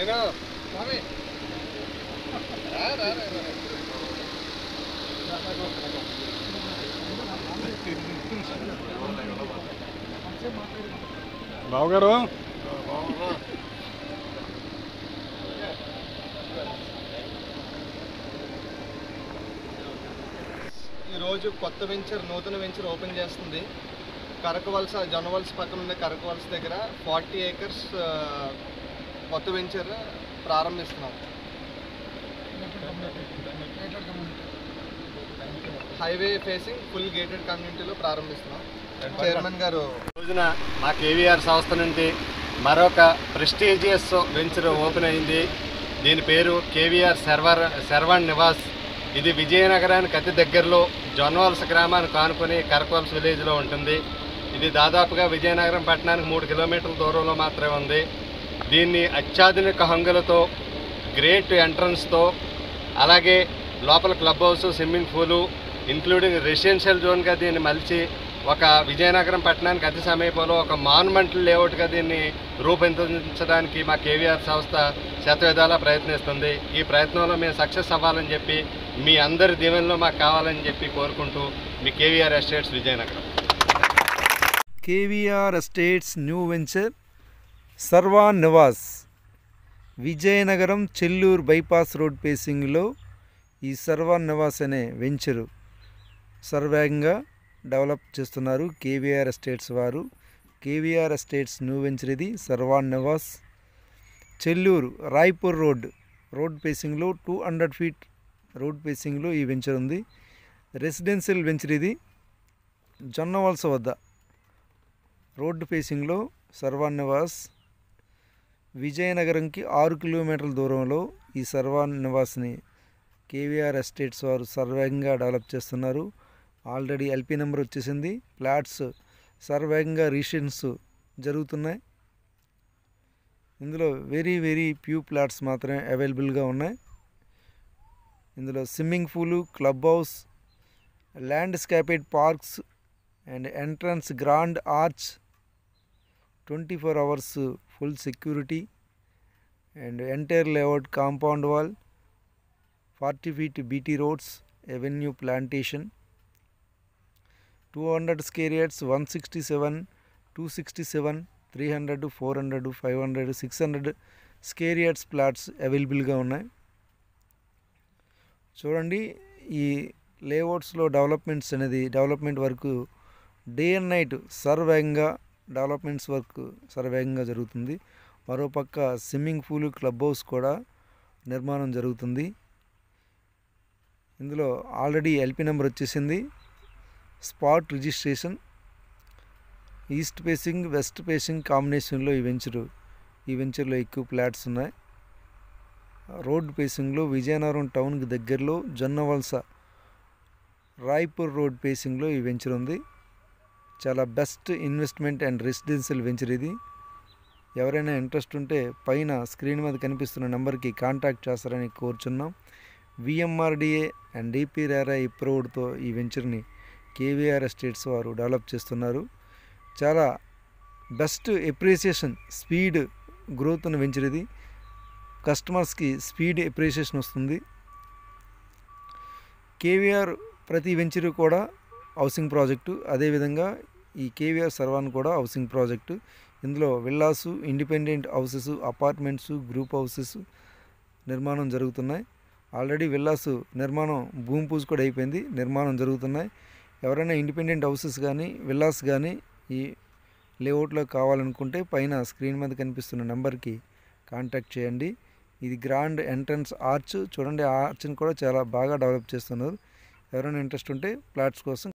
నేను స్వామి రా, రా, రా, రా. బావగారు ఈరోజు కొత్త వెంచర్ నూతన వెంచర్ ఓపెన్ చేస్తుంది కరకవలస జొన్నవలస పక్కన ఉండే కరకవలస దగ్గర ఫార్టీ ఏకర్స్ కొత్త వెంచర్ ప్రారంభిస్తున్నాం హైవే ఫేసింగ్ ఫుల్ గేటెడ్ కమ్యూనిటీలో ప్రారంభిస్తున్నాం చైర్మన్ గారు రోజున మా కేవీఆర్ సంస్థ నుండి మరొక ప్రెస్టీజియస్ వెంచర్ ఓపెన్ అయింది దీని పేరు కేవీఆర్ సర్వర్ శర్వణ్ నివాస్ ఇది విజయనగరానికి అతి దగ్గరలో జొన్నవలస గ్రామానికి కానుకొని కరకవలస విలేజ్లో ఉంటుంది ఇది దాదాపుగా విజయనగరం పట్టణానికి మూడు కిలోమీటర్ల దూరంలో మాత్రమే ఉంది దీన్ని అత్యాధునిక హంగులతో గ్రేట్ ఎంట్రన్స్తో అలాగే లోపల club house swimming pool including residential జోన్గా దీన్ని మలిచి ఒక విజయనగరం పట్టణానికి అతి సమీపంలో ఒక మాన్మెంటల్ లేఅవుట్గా దీన్ని రూపొందించడానికి మా కేవీఆర్ సంస్థ శతవిధాలా ప్రయత్నిస్తుంది ఈ ప్రయత్నంలో మేము సక్సెస్ అవ్వాలని చెప్పి మీ అందరి దీవెనలో మాకు కావాలని చెప్పి కోరుకుంటూ మీ KVR estates Vizianagaram KVR estates new venture Sarvan Nivas Vizianagaram Chelluru bypass road పేసింగ్లో ఈ సర్వాన్ నివాస్ అనే వెంచరు సర్వేగంగా డెవలప్ చేస్తున్నారు కేవీఆర్ ఎస్టేట్స్ వారు కేవీఆర్ ఎస్టేట్స్ న్యూ వెంచర్ ఇది సర్వాన్ నివాస్ చెల్లూరు రాయ్పూర్ రోడ్ రోడ్ పేసింగ్లో టూ హండ్రెడ్ ఫీట్ రోడ్ పేసింగ్లో ఈ వెంచర్ ఉంది రెసిడెన్షియల్ వెంచర్ ఇది జొన్నవలస వద్ద రోడ్డు ఫేసింగ్లో సర్వాన్ నివాస్ విజయనగరంకి ఆరు కిలోమీటర్ల దూరంలో ఈ సర్వాన్ నివాస్ని కేవీఆర్ ఎస్టేట్స్ వారు సర్వేగంగా డెవలప్ చేస్తున్నారు ఆల్రెడీ ఎల్పీ నెంబర్ వచ్చేసింది ఫ్లాట్స్ సర్వేగంగా రిజిస్ట్రేషన్స్ జరుగుతున్నాయి ఇందులో వెరీ వెరీ ఫ్యూ ఫ్లాట్స్ మాత్రమే అవైలబుల్గా ఉన్నాయి ఇందులో swimming pool club house landscaped parks and entrance grand arch twenty four hours full security and entire layout compound wall forty feet BT roads avenue plantation two hundred square yards one sixty seven two sixty seven three hundred four hundred five hundred six hundred square yards plots అవైలబుల్గా ఉన్నాయి చూడండి ఈ లేఅవుట్స్లో developments అనేది development work day and night సర్వేగంగా developments work సర్వేగంగా జరుగుతుంది మరోపక్క స్విమ్మింగ్ పూల్ క్లబ్ హౌస్ కూడా నిర్మాణం జరుగుతుంది ఇందులో ఆల్రెడీ ఎల్పి నెంబర్ వచ్చేసింది spot registration east facing west facing కాంబినేషన్లో ఈ వెంచరు ఈ వెంచర్లో ఎక్కువ ఫ్లాట్స్ ఉన్నాయి రోడ్ ఫేసింగ్లో విజయనగరం టౌన్కి దగ్గరలో జొన్నవలస రాయ్పూర్ రోడ్ ఫేసింగ్లో ఈ వెంచర్ ఉంది చాలా best investment and residential venture ఇది ఎవరైనా ఇంట్రెస్ట్ ఉంటే పైన స్క్రీన్ మీద కనిపిస్తున్న నెంబర్కి కాంటాక్ట్ చేస్తారని కోరుచున్నాం విఎంఆర్డిఏ అండ్ డిపి రేరా అప్రూవ్డ్తో ఈ వెంచర్ని కేవీఆర్ ఎస్టేట్స్ వారు డెవలప్ చేస్తున్నారు చాలా బెస్ట్ ఎప్రిసియేషన్ స్పీడ్ గ్రోత్ ఉన్న వెంచర్ ఇది కస్టమర్స్కి స్పీడ్ ఎప్రిసియేషన్ వస్తుంది కేవీఆర్ ప్రతి వెంచర్ కూడా హౌసింగ్ ప్రాజెక్టు అదేవిధంగా ఈ కేవీఆర్ సర్వాన్ కూడా హౌసింగ్ ప్రాజెక్టు ఇందులో villas independent houses apartments group houses నిర్మాణం జరుగుతున్నాయి ఆల్రెడీ విల్లాసు నిర్మాణం భూమి పూజ కూడా అయిపోయింది నిర్మాణం జరుగుతున్నాయి ఎవరైనా ఇండిపెండెంట్ హౌసెస్ కానీ విల్లాస్ కానీ ఈ లేఅవుట్లో కావాలనుకుంటే పైన స్క్రీన్ మీద కనిపిస్తున్న నెంబర్కి కాంటాక్ట్ చేయండి ఇది గ్రాండ్ ఎంట్రన్స్ ఆర్చ్ చూడండి ఆ ఆర్చ్ని కూడా చాలా బాగా డెవలప్ చేస్తున్నారు ఎవరైనా ఇంట్రెస్ట్ ఉంటే ఫ్లాట్స్ కోసం